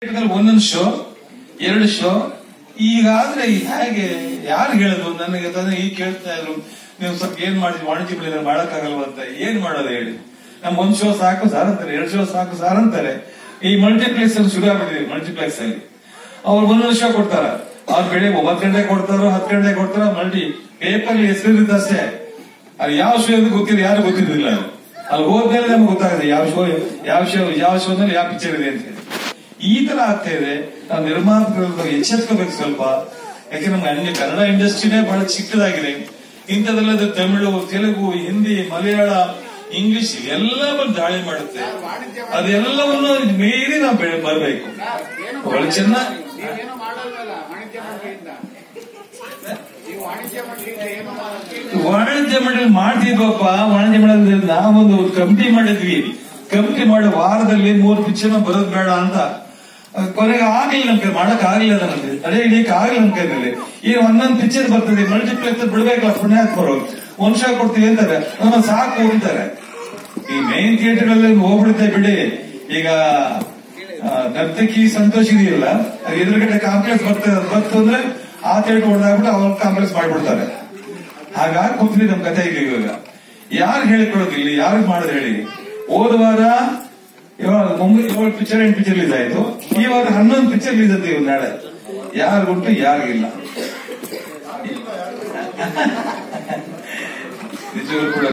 ಒಂದೊಂದು ಶೋ ಎರಡು ಶೋ ಈಗಾದ್ರೆ ಹೇಗೆ ಯಾರು ಹೇಳಿದ್ರು ನನಗೆ ತಂದ್ರೆ ಈಗ ಕೇಳ್ತಾ ಇದ್ರು ನೀವು ಸ್ವಲ್ಪ ಏನ್ ಮಾಡಿದ್ವಿ ವಾಣಿಜ್ಯ ಬೆಳೆ ಮಾಡಕ್ಕಾಗಲ್ವ ಅಂತ ಏನ್ ಮಾಡೋದು ಹೇಳಿ ನಮ್ ಒಂದ್ ಶೋ ಸಾಕು ಸಾರ್ ಅಂತಾರೆ ಎರಡು ಶೋ ಸಾಕು ಸಾರ್ ಅಂತಾರೆ ಈ ಮಲ್ಟಿಪ್ಲೆಕ್ಸ್ ಅಲ್ಲಿ ಶುರು ಆಗ್ಬಿಟ್ಟಿದೆ ಮಲ್ಟಿಪ್ಲೆಕ್ಸ್ ಅಲ್ಲಿ ಅವ್ರು ಒಂದೊಂದು ಶೋ ಕೊಡ್ತಾರ ಅವ್ರು ಬೆಳಿಗ್ಗೆ ಒಂಬತ್ತು ಗಂಟೆ ಕೊಡ್ತಾರೋ ಹತ್ತು ಗಂಟೆ ಕೊಡ್ತಾರೋ ಮಲ್ಟಿ ಪೇಪರ್ ಹೆಸರಿರುತ್ತೆ ಅಷ್ಟೇ ಅದು ಯಾವ ಶೋ ಅಂತ ಗೊತ್ತಿಲ್ಲ ಯಾರು ಗೊತ್ತಿರಲಿಲ್ಲ ಅದು. ಅಲ್ಲಿ ಹೋದ್ಮೇಲೆ ನಮ್ಗೆ ಗೊತ್ತಾಗುತ್ತೆ ಯಾವ ಶೋ ಯಾವ ಶೋ ಯಾವ ಶೋದಲ್ಲಿ ಯಾವ ಪಿಕ್ಚರ್ ಇದೆ ಅಂತ ಹೇಳಿ ಈ ತರ ಆಗ್ತಾ ಇದೆ ನಾವು ನಿರ್ಮಾಪಕರು ಎಚ್ಚೆತ್ಕೋಬೇಕು ಸ್ವಲ್ಪ ಯಾಕೆ ನಮ್ಗೆ ಅನ್ಯ ಕನ್ನಡ ಇಂಡಸ್ಟ್ರಿನೇ ಬಹಳ ಚಿಕ್ಕದಾಗಿದೆ ಇಂಥದ್ದೆಲ್ಲ ತಮಿಳು ತೆಲುಗು ಹಿಂದಿ ಮಲಯಾಳ ಇಂಗ್ಲಿಷ್ ಎಲ್ಲ ಬಂದು ದಾಳಿ ಮಾಡುತ್ತೆ ಅದೆಲ್ಲವನ್ನು ಮೀರಿ ನಾವು ಬೆಳೆ ಬರಬೇಕು ಒಳ್ಳೆ ಚೆನ್ನಾಗಿ ನೀವೇನು ಮಾಡಲ್ವಲ್ಲ ವಾಣಿಜ್ಯ ಮಂಡಳಿಯಿಂದ ನೀವು ವಾಣಿಜ್ಯ ಮಂಡಳಿಯಿಂದ ಏನು ಮಾಡಲ್ಲ ವಾಣಿಜ್ಯ ಮಂಡಳಿ ಮಾಡ್ತಿದ್ವಪ್ಪ ವಾಣಿಜ್ಯ ಮಂಡಳಿ ನಾವೊಂದು ಕಮಿಟಿ ಮಾಡಿದ್ವಿ ಕಮಿಟಿ ಮಾಡೋ ವಾರದಲ್ಲಿ ಮೂರು ಪಿಕ್ಚರ್ ಬರೋದ್ ಬೇಡ ಅಂತ ಅಹ್ ಕೊನೆಗೆ ಆಗ್ಲಿಲ್ಲ ನಮ್ ಕೈ ಮಾಡಕ್ ಆಗ್ಲಿಲ್ಲ ನನಗೆ ತಡೆ ಹಿಡಿಯಕ್ ಆಗ್ಲಿಲ್ಲ ನಮ್ ಕೈನಲ್ಲಿ ಈಗ ಒಂದೊಂದ್ ಪಿಕ್ಚರ್ ಬರ್ತದೆ ಮಲ್ಟಿಪ್ಲೆಕ್ಸ್ ಬಿಡ್ಬೇಕಲ್ಲ ಪುಣ್ಯಾತ್ಮರು ಒಂದ್ ಶೋ ಕೊಡ್ತೀವಿ ಅಂತಾರೆ ನಮ್ಮ ಸಾಕು ಅಂತಾರೆ ಈ ಮೇನ್ ಥಿಯೇಟರ್ ಗಳಲ್ಲಿ ಹೋಗ್ಬಿಡುತ್ತೆ ಬಿಡಿ ಈಗ ಆ, ನರ್ತಕಿ ಸಂತೋಷ್ ಇದೆಯಲ್ಲ ಅದು ಎದುರುಗಡೆ ಕಾಂಪ್ಲೆಕ್ಸ್ ಬರ್ತದೆ ಅದು ಬಂತು ಅಂದ್ರೆ ಆ ಥಿಯೇಟರ್ ಹೊಡೆದಾಗ್ಬಿಟ್ಟು ಅವ್ರ ಕಾಂಪ್ಲೆಕ್ಸ್ ಮಾಡ್ಬಿಡ್ತಾರೆ ಹಾಗಾಗಿ ಕೂತ್ರಿ ನಮ್ ಕತೆ ಈಗ ಇವಾಗ ಯಾರು ಹೇಳಿಕೊಡೋದಿಲ್ಲ ಯಾರು ಮಾಡೋದು ಹೇಳಿ ಹೋದ ವಾರ ಇವಾಗ ಮುಂಬೈ ಏಳು ಪಿಕ್ಚರ್ ಎಂಟು ಪಿಕ್ಚರ್ ರಿಲೀಸ್ ಆಯ್ತು ಈ ವಾರ ಹನ್ನೊಂದು ಪಿಕ್ಚರ್ ರಿಲೀಸ್ ಆಯ್ತು ಇವ್ ನಾಳೆ ಯಾರಿಗುಂಟು ಯಾರಿಗಿಲ್ಲ ನಿಜವಾಗ್ಲೂ ಕೂಡ